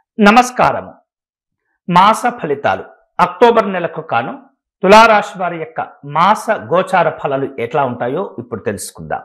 నమస్కారం మాస ఫలితాలు అక్టోబర్ నెలకు కాను తులారాశి వారి యొక్క మాస గోచార ఫలాలు ఎట్లా ఉంటాయో ఇప్పుడు తెలుసుకుందాం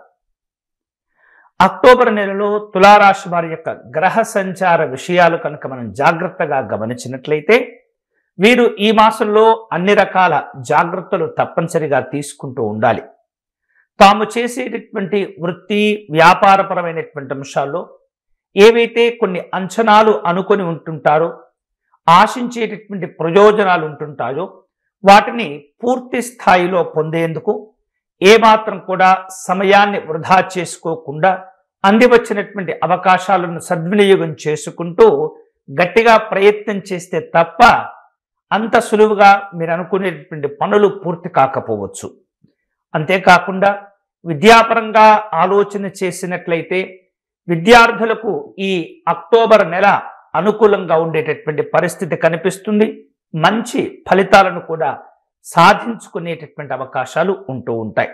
అక్టోబర్ నెలలో తులారాశి వారి యొక్క గ్రహ సంచార విషయాలు కనుక మనం జాగ్రత్తగా గమనించినట్లయితే వీరు ఈ మాసంలో అన్ని రకాల జాగ్రత్తలు తప్పనిసరిగా తీసుకుంటూ ఉండాలి తాము చేసేటటువంటి వృత్తి వ్యాపారపరమైనటువంటి అంశాల్లో ఏవైతే కొన్ని అంచనాలు అనుకొని ఉంటుంటారో ఆశించేటటువంటి ప్రయోజనాలు ఉంటుంటాయో వాటిని పూర్తి స్థాయిలో పొందేందుకు ఏమాత్రం కూడా సమయాన్ని వృధా చేసుకోకుండా అందివచ్చినటువంటి అవకాశాలను సద్వినియోగం చేసుకుంటూ గట్టిగా ప్రయత్నం చేస్తే తప్ప అంత సులువుగా మీరు అనుకునేటటువంటి పనులు పూర్తి కాకపోవచ్చు అంతేకాకుండా విద్యాపరంగా ఆలోచన చేసినట్లయితే విద్యార్థులకు ఈ అక్టోబర్ నెల అనుకూలంగా ఉండేటటువంటి పరిస్థితి కనిపిస్తుంది మంచి ఫలితాలను కూడా సాధించుకునేటటువంటి అవకాశాలు ఉంటూ ఉంటాయి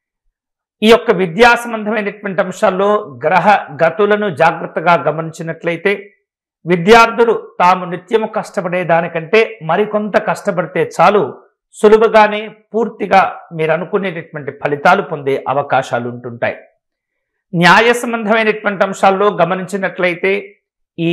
ఈ యొక్క విద్యా సంబంధమైనటువంటి అంశాల్లో గ్రహ గతులను జాగ్రత్తగా గమనించినట్లయితే విద్యార్థులు తాము నిత్యము కష్టపడే దానికంటే మరికొంత కష్టపడితే చాలు సులువుగానే పూర్తిగా మీరు అనుకునేటటువంటి ఫలితాలు పొందే అవకాశాలు ఉంటుంటాయి న్యాయ సంబంధమైనటువంటి అంశాల్లో గమనించినట్లయితే ఈ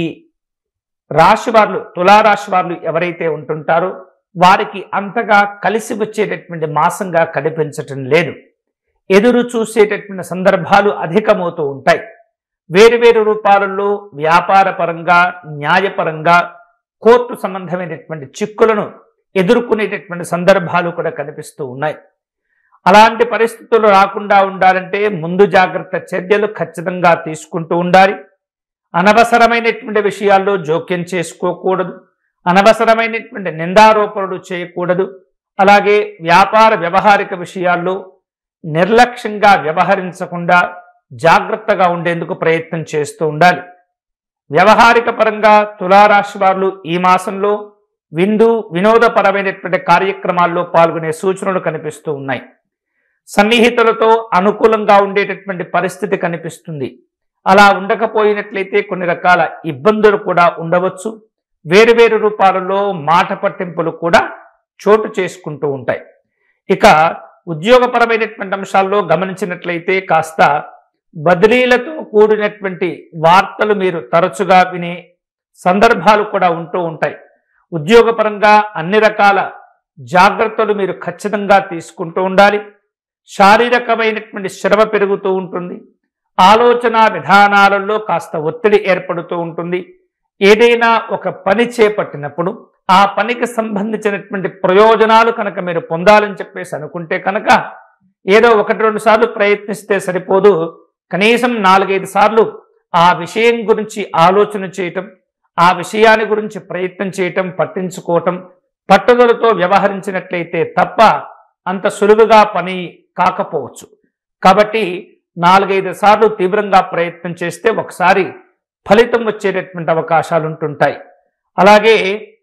రాశి వారు తులారాశి వారు ఎవరైతే ఉంటుంటారో వారికి అంతగా కలిసి వచ్చేటటువంటి మాసంగా కనిపించటం లేదు ఎదురు చూసేటటువంటి సందర్భాలు అధికమవుతూ ఉంటాయి వేరు వేరు రూపాలలో వ్యాపార పరంగా న్యాయపరంగా కోర్టు సంబంధమైనటువంటి చిక్కులను ఎదుర్కొనేటటువంటి సందర్భాలు కూడా కనిపిస్తూ ఉన్నాయి అలాంటి పరిస్థితులు రాకుండా ఉండాలంటే ముందు జాగ్రత్త చర్యలు ఖచ్చితంగా తీసుకుంటూ ఉండాలి అనవసరమైనటువంటి విషయాల్లో జోక్యం చేసుకోకూడదు అనవసరమైనటువంటి నిందారోపణలు చేయకూడదు అలాగే వ్యాపార వ్యవహారిక విషయాల్లో నిర్లక్ష్యంగా వ్యవహరించకుండా జాగ్రత్తగా ఉండేందుకు ప్రయత్నం చేస్తూ ఉండాలి వ్యవహారిక పరంగా తులారాశి వారు ఈ మాసంలో విందు వినోదపరమైనటువంటి కార్యక్రమాల్లో పాల్గొనే సూచనలు కనిపిస్తూ ఉన్నాయి సన్నిహితులతో అనుకూలంగా ఉండేటటువంటి పరిస్థితి కనిపిస్తుంది అలా ఉండకపోయినట్లయితే కొన్ని రకాల ఇబ్బందులు కూడా ఉండవచ్చు వేరువేరు రూపాలలో మాట పట్టింపులు కూడా చోటు చేసుకుంటూ ఉంటాయి ఇక ఉద్యోగపరమైనటువంటి అంశాల్లో గమనించినట్లయితే కాస్త బదిలీలతో కూడినటువంటి వార్తలు మీరు తరచుగా వినే సందర్భాలు కూడా ఉంటూ ఉంటాయి ఉద్యోగపరంగా అన్ని రకాల జాగ్రత్తలు మీరు ఖచ్చితంగా తీసుకుంటూ ఉండాలి శారీరకమైనటువంటి శ్రమ పెరుగుతూ ఉంటుంది ఆలోచన విధానాలలో కాస్త ఒత్తిడి ఏర్పడుతూ ఉంటుంది ఏదైనా ఒక పని చేపట్టినప్పుడు ఆ పనికి సంబంధించినటువంటి ప్రయోజనాలు కనుక మీరు పొందాలని చెప్పేసి అనుకుంటే కనుక ఏదో ఒకటి రెండు సార్లు ప్రయత్నిస్తే సరిపోదు కనీసం నాలుగైదు సార్లు ఆ విషయం గురించి ఆలోచన చేయటం ఆ విషయాన్ని గురించి ప్రయత్నం చేయటం పట్టించుకోవటం పట్టుదలతో వ్యవహరించినట్లయితే తప్ప అంత సులువుగా పని కాకపోవచ్చు కాబట్టి నాలుగైదు సార్లు తీవ్రంగా ప్రయత్నం చేస్తే ఒకసారి ఫలితం వచ్చేటటువంటి అవకాశాలు ఉంటుంటాయి అలాగే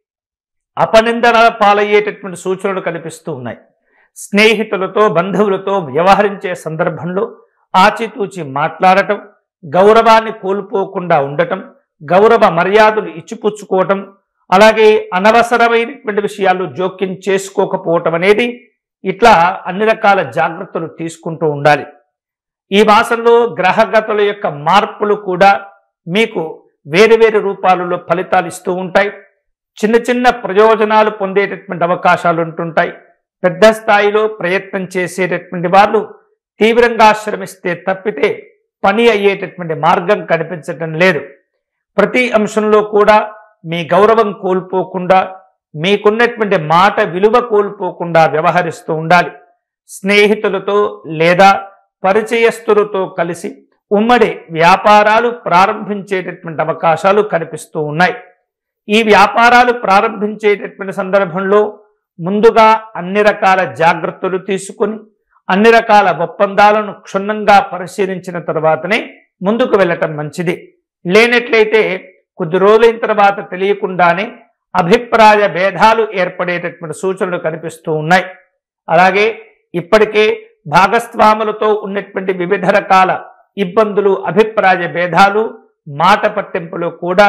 అపనిందన పాలయ్యేటటువంటి సూచనలు కనిపిస్తూ ఉన్నాయి స్నేహితులతో బంధువులతో వ్యవహరించే సందర్భంలో ఆచితూచి మాట్లాడటం గౌరవాన్ని కోల్పోకుండా ఉండటం గౌరవ మర్యాదలు ఇచ్చిపుచ్చుకోవటం అలాగే అనవసరమైనటువంటి విషయాలు జోక్యం చేసుకోకపోవటం అనేది ఇట్లా అన్ని రకాల జాగ్రత్తలు తీసుకుంటూ ఉండాలి ఈ మాసంలో గ్రహగతుల యొక్క మార్పులు కూడా మీకు వేరు వేరు రూపాలలో ఫలితాలు ఇస్తూ ఉంటాయి చిన్న చిన్న ప్రయోజనాలు పొందేటటువంటి అవకాశాలు ఉంటుంటాయి పెద్ద స్థాయిలో ప్రయత్నం చేసేటటువంటి వాళ్ళు తీవ్రంగా శ్రమిస్తే తప్పితే పని అయ్యేటటువంటి మార్గం కనిపించటం లేదు ప్రతి అంశంలో కూడా మీ గౌరవం కోల్పోకుండా మీకున్నటువంటి మాట విలువ కోల్పోకుండా వ్యవహరిస్తూ ఉండాలి స్నేహితులతో లేదా పరిచయస్తులతో కలిసి ఉమ్మడి వ్యాపారాలు ప్రారంభించేటటువంటి అవకాశాలు కనిపిస్తూ ఉన్నాయి ఈ వ్యాపారాలు ప్రారంభించేటటువంటి సందర్భంలో ముందుగా అన్ని రకాల జాగ్రత్తలు తీసుకొని అన్ని రకాల ఒప్పందాలను క్షుణ్ణంగా పరిశీలించిన తర్వాతనే ముందుకు వెళ్ళటం మంచిది లేనట్లయితే కొద్ది రోజులైన తర్వాత తెలియకుండానే అభిప్రాయ భేదాలు ఏర్పడేటటువంటి సూచనలు కనిపిస్తూ ఉన్నాయి అలాగే ఇప్పటికే భాగస్వాములతో ఉన్నటువంటి వివిధ రకాల ఇబ్బందులు అభిప్రాయ భేదాలు మాట పట్టింపులు కూడా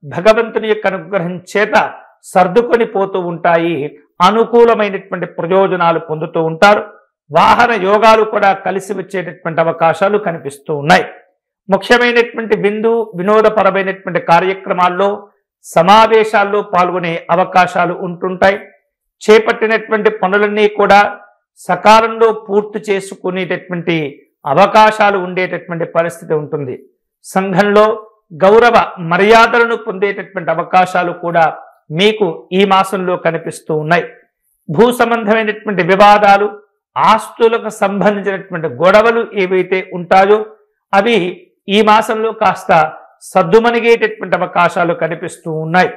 భగవంతుని యొక్క అనుగ్రహం చేత సర్దుకొని పోతూ ఉంటాయి అనుకూలమైనటువంటి ప్రయోజనాలు పొందుతూ ఉంటారు వాహన యోగాలు కూడా కలిసి వచ్చేటటువంటి అవకాశాలు కనిపిస్తూ ఉన్నాయి ముఖ్యమైనటువంటి విందు వినోదపరమైనటువంటి కార్యక్రమాల్లో సమావేశాల్లో పాల్గొనే అవకాశాలు ఉంటుంటాయి చేపట్టినటువంటి పనులన్నీ కూడా సకాలంలో పూర్తి చేసుకునేటటువంటి అవకాశాలు ఉండేటటువంటి పరిస్థితి ఉంటుంది సంఘంలో గౌరవ మర్యాదలను పొందేటటువంటి అవకాశాలు కూడా మీకు ఈ మాసంలో కనిపిస్తూ ఉన్నాయి భూ సంబంధమైనటువంటి వివాదాలు ఆస్తులకు సంబంధించినటువంటి గొడవలు ఏవైతే ఉంటాయో అవి ఈ మాసంలో కాస్త సద్దుమణిగేటటువంటి అవకాశాలు కనిపిస్తూ ఉన్నాయి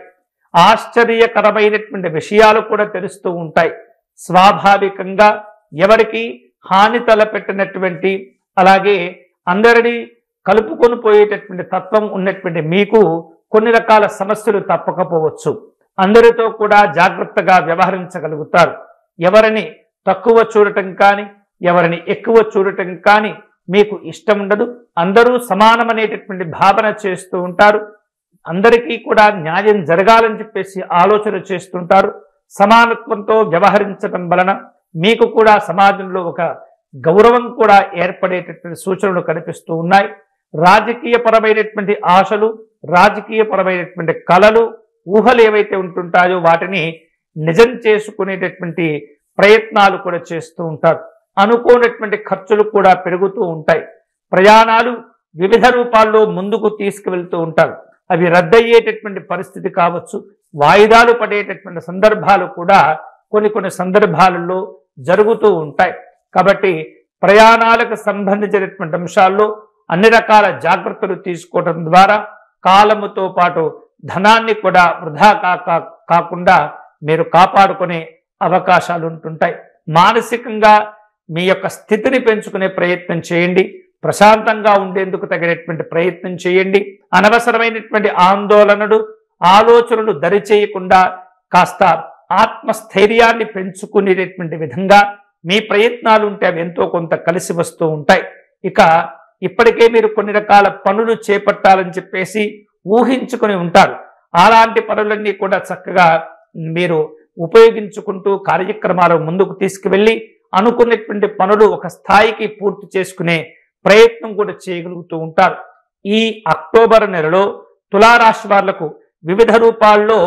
ఆశ్చర్యకరమైనటువంటి విషయాలు కూడా తెలుస్తూ ఉంటాయి స్వాభావికంగా ఎవరికి హాని తలపెట్టినటువంటి అలాగే అందరినీ కలుపుకొని పోయేటటువంటి తత్వం ఉన్నటువంటి మీకు కొన్ని రకాల సమస్యలు తప్పకపోవచ్చు అందరితో కూడా జాగ్రత్తగా వ్యవహరించగలుగుతారు ఎవరిని తక్కువ చూడటం కానీ ఎవరిని ఎక్కువ చూడటం కానీ మీకు ఇష్టం ఉండదు అందరూ సమానమనేటటువంటి భావన చేస్తూ ఉంటారు అందరికీ కూడా న్యాయం జరగాలని చెప్పేసి ఆలోచన చేస్తుంటారు సమానత్వంతో వ్యవహరించడం వలన మీకు కూడా సమాజంలో ఒక గౌరవం కూడా ఏర్పడేటటువంటి సూచనలు కనిపిస్తూ ఉన్నాయి రాజకీయపరమైనటువంటి ఆశలు రాజకీయపరమైనటువంటి కళలు ఊహలు ఏవైతే ఉంటుంటాయో వాటిని నిజం చేసుకునేటటువంటి ప్రయత్నాలు కూడా చేస్తూ ఉంటారు అనుకోనటువంటి ఖర్చులు కూడా పెరుగుతూ ఉంటాయి ప్రయాణాలు వివిధ రూపాల్లో ముందుకు తీసుకువెళ్తూ ఉంటారు అవి రద్దయ్యేటటువంటి పరిస్థితి కావచ్చు వాయిదాలు పడేటటువంటి సందర్భాలు కూడా కొన్ని కొన్ని సందర్భాలలో జరుగుతూ ఉంటాయి కాబట్టి ప్రయాణాలకు సంబంధించినటువంటి అంశాల్లో అన్ని రకాల జాగ్రత్తలు తీసుకోవడం ద్వారా కాలముతో పాటు ధనాన్ని కూడా వృధా కాక కాకుండా మీరు కాపాడుకునే అవకాశాలు ఉంటుంటాయి మానసికంగా మీ యొక్క స్థితిని పెంచుకునే ప్రయత్నం చేయండి ప్రశాంతంగా ఉండేందుకు తగినటువంటి ప్రయత్నం చేయండి అనవసరమైనటువంటి ఆందోళనలు ఆలోచనలు దరిచేయకుండా కాస్త ఆత్మస్థైర్యాన్ని పెంచుకునేటటువంటి విధంగా మీ ప్రయత్నాలు ఉంటే అవి ఎంతో కొంత కలిసి వస్తూ ఉంటాయి ఇక ఇప్పటికే మీరు కొన్ని రకాల పనులు చేపట్టాలని చెప్పేసి ఊహించుకుని ఉంటారు అలాంటి పనులన్నీ కూడా చక్కగా మీరు ఉపయోగించుకుంటూ కార్యక్రమాలు ముందుకు తీసుకువెళ్ళి అనుకున్నటువంటి పనులు ఒక స్థాయికి పూర్తి చేసుకునే ప్రయత్నం కూడా చేయగలుగుతూ ఉంటారు ఈ అక్టోబర్ నెలలో తులారాశి వాళ్లకు వివిధ రూపాల్లో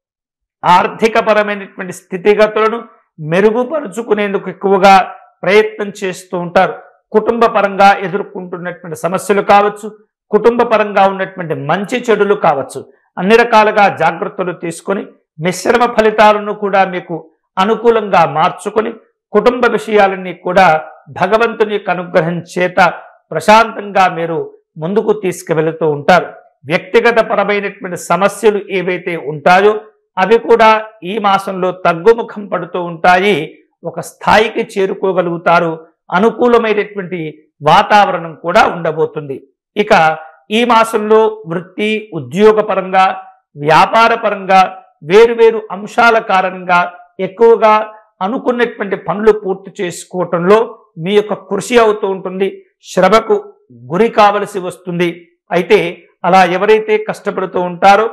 ఆర్థికపరమైనటువంటి స్థితిగతులను మెరుగుపరుచుకునేందుకు ఎక్కువగా ప్రయత్నం చేస్తూ ఉంటారు కుటుంబ పరంగా ఎదుర్కొంటున్నటువంటి సమస్యలు కావచ్చు కుటుంబ పరంగా ఉన్నటువంటి మంచి చెడులు కావచ్చు అన్ని రకాలుగా జాగ్రత్తలు తీసుకొని మిశ్రమ ఫలితాలను కూడా మీకు అనుకూలంగా మార్చుకొని కుటుంబ విషయాలన్నీ కూడా భగవంతుని యొక్క అనుగ్రహం చేత ప్రశాంతంగా మీరు ముందుకు తీసుకువెళుతూ ఉంటారు వ్యక్తిగత పరమైనటువంటి సమస్యలు ఏవైతే ఉంటాయో అవి కూడా ఈ మాసంలో తగ్గుముఖం పడుతూ ఉంటాయి ఒక స్థాయికి చేరుకోగలుగుతారు అనుకూలమైనటువంటి వాతావరణం కూడా ఉండబోతుంది ఇక ఈ మాసంలో వృత్తి ఉద్యోగపరంగా వ్యాపార పరంగా వేరువేరు అంశాల కారణంగా ఎక్కువగా అనుకున్నటువంటి పనులు పూర్తి చేసుకోవటంలో మీ యొక్క కృషి అవుతూ ఉంటుంది శ్రమకు గురి కావలసి వస్తుంది అయితే అలా ఎవరైతే కష్టపడుతూ ఉంటారో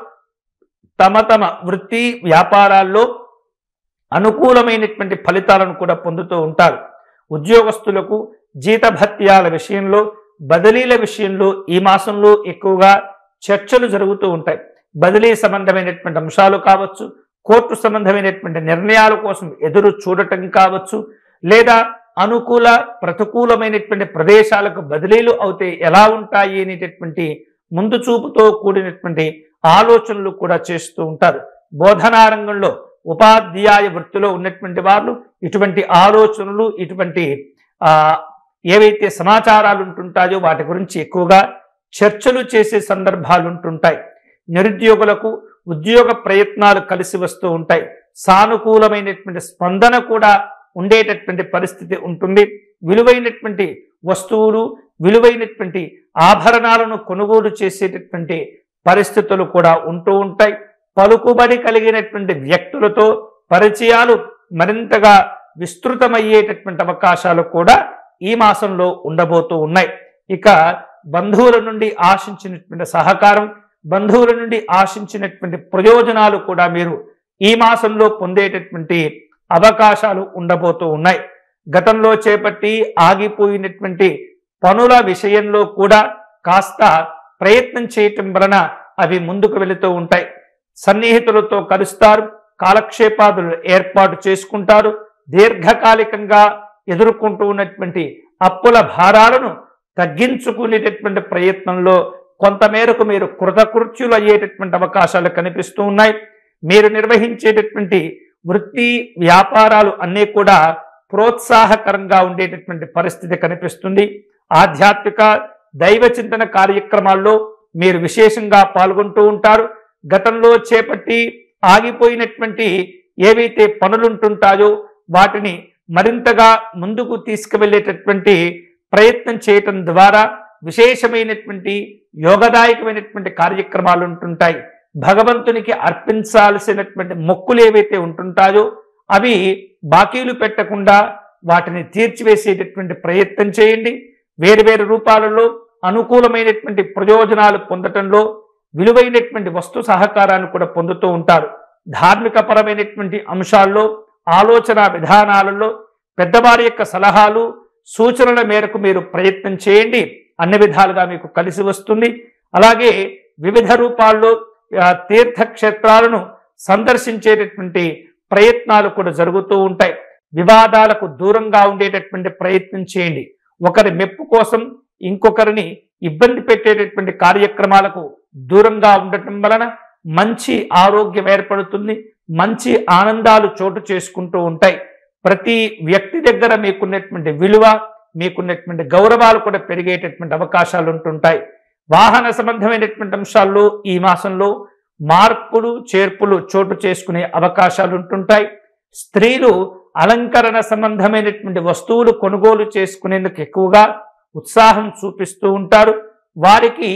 తమ తమ వృత్తి వ్యాపారాల్లో అనుకూలమైనటువంటి ఫలితాలను కూడా పొందుతూ ఉంటారు ఉద్యోగస్తులకు జీతభత్యాల విషయంలో బదిలీల విషయంలో ఈ మాసంలో ఎక్కువగా చర్చలు జరుగుతూ ఉంటాయి బదిలీ సంబంధమైనటువంటి అంశాలు కావచ్చు కోర్టు సంబంధమైనటువంటి నిర్ణయాల కోసం ఎదురు చూడటం కావచ్చు లేదా అనుకూల ప్రతికూలమైనటువంటి ప్రదేశాలకు బదిలీలు అవుతే ఎలా ఉంటాయి అనేటటువంటి ముందు చూపుతో కూడినటువంటి ఆలోచనలు కూడా చేస్తూ ఉంటారు బోధనా రంగంలో ఉపాధ్యాయ వృత్తిలో ఉన్నటువంటి వాళ్ళు ఇటువంటి ఆలోచనలు ఇటువంటి ఆ ఏవైతే సమాచారాలు ఉంటుంటాయో వాటి గురించి ఎక్కువగా చర్చలు చేసే సందర్భాలు ఉంటుంటాయి నిరుద్యోగులకు ఉద్యోగ ప్రయత్నాలు కలిసి వస్తూ ఉంటాయి సానుకూలమైనటువంటి స్పందన కూడా ఉండేటటువంటి పరిస్థితి ఉంటుంది విలువైనటువంటి వస్తువులు విలువైనటువంటి ఆభరణాలను కొనుగోలు చేసేటటువంటి పరిస్థితులు కూడా ఉంటూ ఉంటాయి పలుకుబడి కలిగినటువంటి వ్యక్తులతో పరిచయాలు మరింతగా విస్తృతమయ్యేటటువంటి అవకాశాలు కూడా ఈ మాసంలో ఉండబోతూ ఉన్నాయి ఇక బంధువుల నుండి ఆశించినటువంటి సహకారం బంధువుల నుండి ఆశించినటువంటి ప్రయోజనాలు కూడా మీరు ఈ మాసంలో పొందేటటువంటి అవకాశాలు ఉండబోతూ ఉన్నాయి గతంలో చేపట్టి ఆగిపోయినటువంటి పనుల విషయంలో కూడా కాస్త ప్రయత్నం చేయటం వలన అవి ముందుకు వెళుతూ ఉంటాయి సన్నిహితులతో కలుస్తారు కాలక్షేపాదులు ఏర్పాటు చేసుకుంటారు దీర్ఘకాలికంగా ఎదుర్కొంటూ ఉన్నటువంటి అప్పుల భారాలను తగ్గించుకునేటటువంటి ప్రయత్నంలో కొంతమేరకు మీరు కృతకృత్యులు అయ్యేటటువంటి అవకాశాలు కనిపిస్తూ ఉన్నాయి మీరు నిర్వహించేటటువంటి వృత్తి వ్యాపారాలు అన్నీ కూడా ప్రోత్సాహకరంగా ఉండేటటువంటి పరిస్థితి కనిపిస్తుంది ఆధ్యాత్మిక దైవ చింతన కార్యక్రమాల్లో మీరు విశేషంగా పాల్గొంటూ ఉంటారు గతంలో చేపట్టి ఆగిపోయినటువంటి ఏవైతే పనులుంటుంటాయో వాటిని మరింతగా ముందుకు తీసుకువెళ్ళేటటువంటి ప్రయత్నం చేయటం ద్వారా విశేషమైనటువంటి యోగదాయకమైనటువంటి కార్యక్రమాలు ఉంటుంటాయి భగవంతునికి అర్పించాల్సినటువంటి మొక్కులు ఏవైతే ఉంటుంటాయో అవి బాకీలు పెట్టకుండా వాటిని తీర్చివేసేటటువంటి ప్రయత్నం చేయండి వేరు వేరు రూపాలలో అనుకూలమైనటువంటి ప్రయోజనాలు పొందటంలో విలువైనటువంటి వస్తు సహకారాన్ని కూడా పొందుతూ ఉంటారు ధార్మిక పరమైనటువంటి అంశాల్లో ఆలోచన విధానాలలో పెద్దవారి యొక్క సలహాలు సూచనల మేరకు మీరు ప్రయత్నం చేయండి అన్ని విధాలుగా మీకు కలిసి వస్తుంది అలాగే వివిధ రూపాల్లో ఆ, తీర్థక్షేత్రాలను సందర్శించేటటువంటి ప్రయత్నాలు కూడా జరుగుతూ ఉంటాయి వివాదాలకు దూరంగా ఉండేటటువంటి ప్రయత్నం చేయండి ఒకరి మెప్పు కోసం ఇంకొకరిని ఇబ్బంది పెట్టేటటువంటి కార్యక్రమాలకు దూరంగా ఉండటం వలన మంచి ఆరోగ్యం ఏర్పడుతుంది మంచి ఆనందాలు చోటు చేసుకుంటూ ఉంటాయి ప్రతి వ్యక్తి దగ్గర మీకున్నటువంటి విలువ మీకున్నటువంటి గౌరవాలు కూడా పెరిగేటటువంటి అవకాశాలు ఉంటుంటాయి వాహన సంబంధమైనటువంటి అంశాల్లో ఈ మాసంలో మార్పులు చేర్పులు చోటు చేసుకునే అవకాశాలు ఉంటుంటాయి స్త్రీలు అలంకరణ సంబంధమైనటువంటి వస్తువులు కొనుగోలు చేసుకునేందుకు ఎక్కువగా ఉత్సాహం చూపిస్తూ ఉంటారు వారికి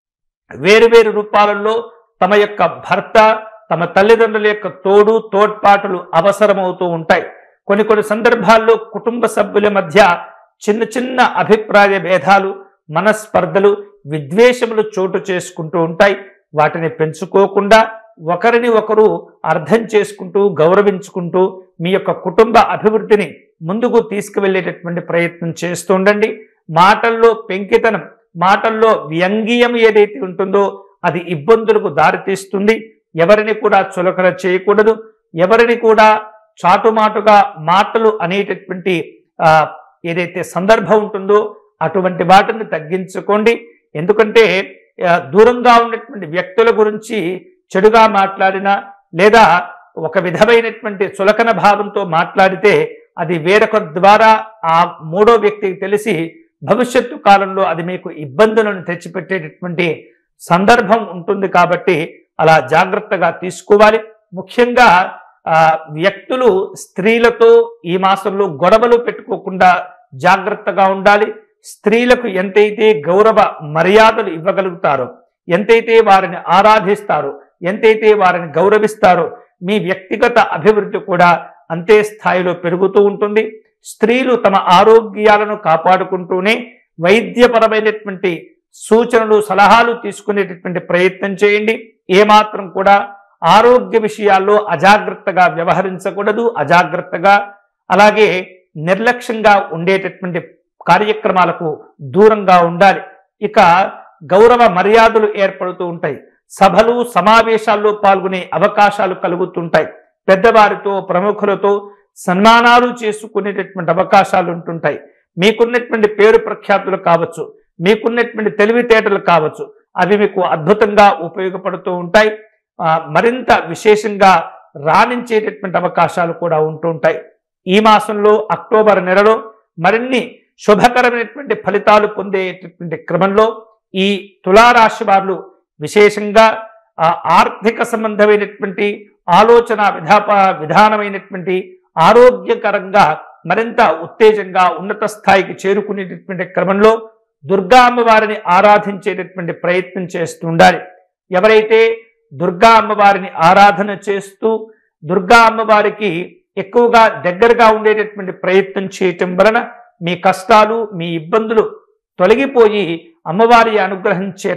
వేరువేరు రూపాలలో తమ యొక్క భర్త తమ తల్లిదండ్రుల యొక్క తోడు తోడ్పాటులు అవసరమవుతూ ఉంటాయి కొన్ని కొన్ని సందర్భాల్లో కుటుంబ సభ్యుల మధ్య చిన్న చిన్న అభిప్రాయ భేదాలు మనస్పర్ధలు విద్వేషములు చోటు చేసుకుంటూ ఉంటాయి వాటిని పెంచుకోకుండా ఒకరిని ఒకరు అర్థం చేసుకుంటూ గౌరవించుకుంటూ మీ యొక్క కుటుంబ అభివృద్ధిని ముందుకు తీసుకువెళ్ళేటటువంటి ప్రయత్నం చేస్తూ ఉండండి మాటల్లో పెంకితనం మాటల్లో వ్యంగ్యం ఏదైతే ఉంటుందో అది ఇబ్బందులకు దారితీస్తుంది ఎవరిని కూడా చులకన చేయకూడదు ఎవరిని కూడా చాటుమాటుగా మాటలు అనేటటువంటి ఆ, ఏదైతే సందర్భం ఉంటుందో అటువంటి వాటిని తగ్గించుకోండి ఎందుకంటే ఆ, దూరంగా ఉన్నటువంటి వ్యక్తుల గురించి చెడుగా మాట్లాడినా లేదా ఒక విధమైనటువంటి చులకన భావంతో మాట్లాడితే అది వేరొక ద్వారా ఆ మూడో వ్యక్తికి తెలిసి భవిష్యత్తు కాలంలో అది మీకు ఇబ్బందులను తెచ్చిపెట్టేటటువంటి సందర్భం ఉంటుంది కాబట్టి అలా జాగ్రత్తగా తీసుకోవాలి ముఖ్యంగా ఆ, వ్యక్తులు స్త్రీలతో ఈ మాసంలో గొడవలు పెట్టుకోకుండా జాగ్రత్తగా ఉండాలి స్త్రీలకు ఎంతైతే గౌరవ మర్యాదలు ఇవ్వగలుగుతారో ఎంతైతే వారిని ఆరాధిస్తారో ఎంతైతే వారిని గౌరవిస్తారో మీ వ్యక్తిగత అభివృద్ధి కూడా అంతే స్థాయిలో పెరుగుతూ ఉంటుంది స్త్రీలు తమ ఆరోగ్యాలను కాపాడుకుంటూనే వైద్యపరమైనటువంటి సూచనలు సలహాలు తీసుకునేటటువంటి ప్రయత్నం చేయండి ఏమాత్రం కూడా ఆరోగ్య విషయాల్లో అజాగ్రత్తగా వ్యవహరించకూడదు అజాగ్రత్తగా అలాగే నిర్లక్ష్యంగా ఉండేటటువంటి కార్యక్రమాలకు దూరంగా ఉండాలి ఇక గౌరవ మర్యాదలు ఏర్పడుతూ ఉంటాయి సభలు సమావేశాల్లో పాల్గొనే అవకాశాలు కలుగుతుంటాయి పెద్దవారితో ప్రముఖులతో సన్మానాలు చేసుకునేటటువంటి అవకాశాలు ఉంటుంటాయి మీకున్నటువంటి పేరు ప్రఖ్యాతులు కావచ్చు మీకున్నటువంటి తెలివితేటలు కావచ్చు అవి మీకు అద్భుతంగా ఉపయోగపడుతూ ఉంటాయి ఆ, మరింత విశేషంగా రాణించేటటువంటి అవకాశాలు కూడా ఉంటుంటాయి ఈ మాసంలో అక్టోబర్ నెలలో మరిన్ని శుభకరమైనటువంటి ఫలితాలు పొందేటటువంటి క్రమంలో ఈ తులారాశి వారు విశేషంగా ఆ ఆర్థిక సంబంధమైనటువంటి ఆలోచన విధాప విధానమైనటువంటి ఆరోగ్యకరంగా మరింత ఉత్తేజంగా ఉన్నత స్థాయికి చేరుకునేటటువంటి క్రమంలో దుర్గా అమ్మవారిని ఆరాధించేటటువంటి ప్రయత్నం చేస్తూ ఉండాలి ఎవరైతే దుర్గా అమ్మవారిని ఆరాధన చేస్తూ దుర్గా అమ్మవారికి ఎక్కువగా దగ్గరగా ఉండేటటువంటి ప్రయత్నం చేయటం వలన మీ కష్టాలు మీ ఇబ్బందులు తొలగిపోయి అమ్మవారి అనుగ్రహం చేత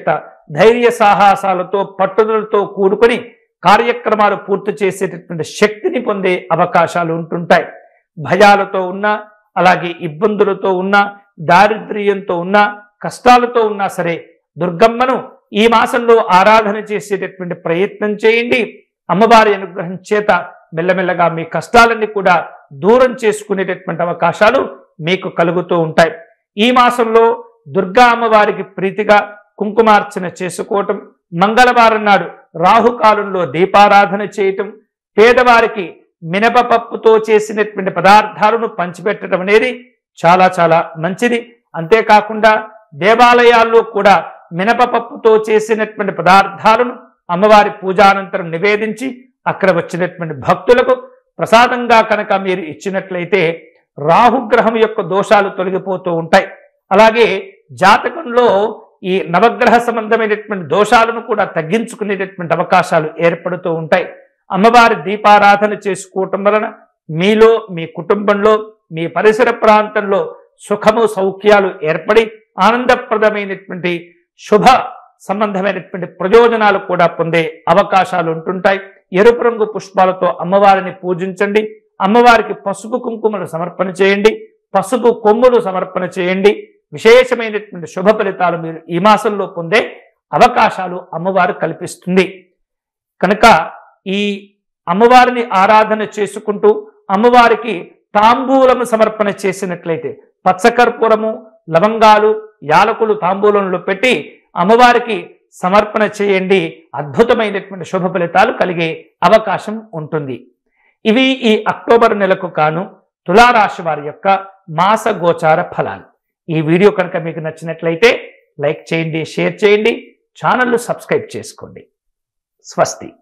ధైర్య సాహసాలతో పట్టుదలతో కూడుకొని కార్యక్రమాలు పూర్తి చేసేటటువంటి శక్తిని పొందే అవకాశాలు ఉంటుంటాయి భయాలతో ఉన్నా అలాగే ఇబ్బందులతో ఉన్నా దారిద్ర్యంతో ఉన్నా కష్టాలతో ఉన్నా సరే దుర్గమ్మను ఈ మాసంలో ఆరాధన చేసేటటువంటి ప్రయత్నం చేయండి అమ్మవారి అనుగ్రహం చేత మెల్లమెల్లగా మీ కష్టాలన్నీ కూడా దూరం చేసుకునేటటువంటి అవకాశాలు మీకు కలుగుతూ ఉంటాయి ఈ మాసంలో దుర్గా అమ్మవారికి ప్రీతిగా కుంకుమార్చన చేసుకోవటం మంగళవారం నాడు రాహుకాలంలో దీపారాధన చేయటం పేదవారికి మినపపప్పుతో చేసినటువంటి పదార్థాలను పంచిపెట్టడం అనేది చాలా చాలా మంచిది అంతేకాకుండా దేవాలయాల్లో కూడా మినపపప్పుతో చేసినటువంటి పదార్థాలను అమ్మవారి పూజానంతరం నివేదించి అక్కడ వచ్చినటువంటి భక్తులకు ప్రసాదంగా కనుక మీరు ఇచ్చినట్లయితే రాహుగ్రహం యొక్క దోషాలు తొలగిపోతూ ఉంటాయి అలాగే జాతకంలో ఈ నవగ్రహ సంబంధమైనటువంటి దోషాలను కూడా తగ్గించుకునేటటువంటి అవకాశాలు ఏర్పడుతూ ఉంటాయి అమ్మవారి దీపారాధన చేసుకోవటం వలన మీలో మీ కుటుంబంలో మీ పరిసర ప్రాంతంలో సుఖము సౌఖ్యాలు ఏర్పడి ఆనందప్రదమైనటువంటి శుభ సంబంధమైనటువంటి ప్రయోజనాలు కూడా పొందే అవకాశాలు ఉంటుంటాయి ఎరుపు రంగు పుష్పాలతో అమ్మవారిని పూజించండి అమ్మవారికి పసుపు కుంకుమలు సమర్పణ చేయండి పసుపు కొమ్ములు సమర్పణ చేయండి విశేషమైనటువంటి శుభ ఫలితాలు మీరు ఈ మాసంలో పొందే అవకాశాలు అమ్మవారు కల్పిస్తుంది కనుక ఈ అమ్మవారిని ఆరాధన చేసుకుంటూ అమ్మవారికి తాంబూలము సమర్పణ చేసినట్లయితే పచ్చకర్పూరము లవంగాలు యాలకులు తాంబూలంలో పెట్టి అమ్మవారికి సమర్పణ చేయండి అద్భుతమైనటువంటి శుభ ఫలితాలు కలిగే అవకాశం ఉంటుంది ఇవి ఈ అక్టోబర్ నెలకు కాను తులారాశి వారి యొక్క మాస గోచార ఫలాలు ఈ వీడియో కనుక మీకు నచ్చినట్లయితే లైక్ చేయండి షేర్ చేయండి ఛానల్ సబ్స్క్రైబ్ చేసుకోండి స్వస్తి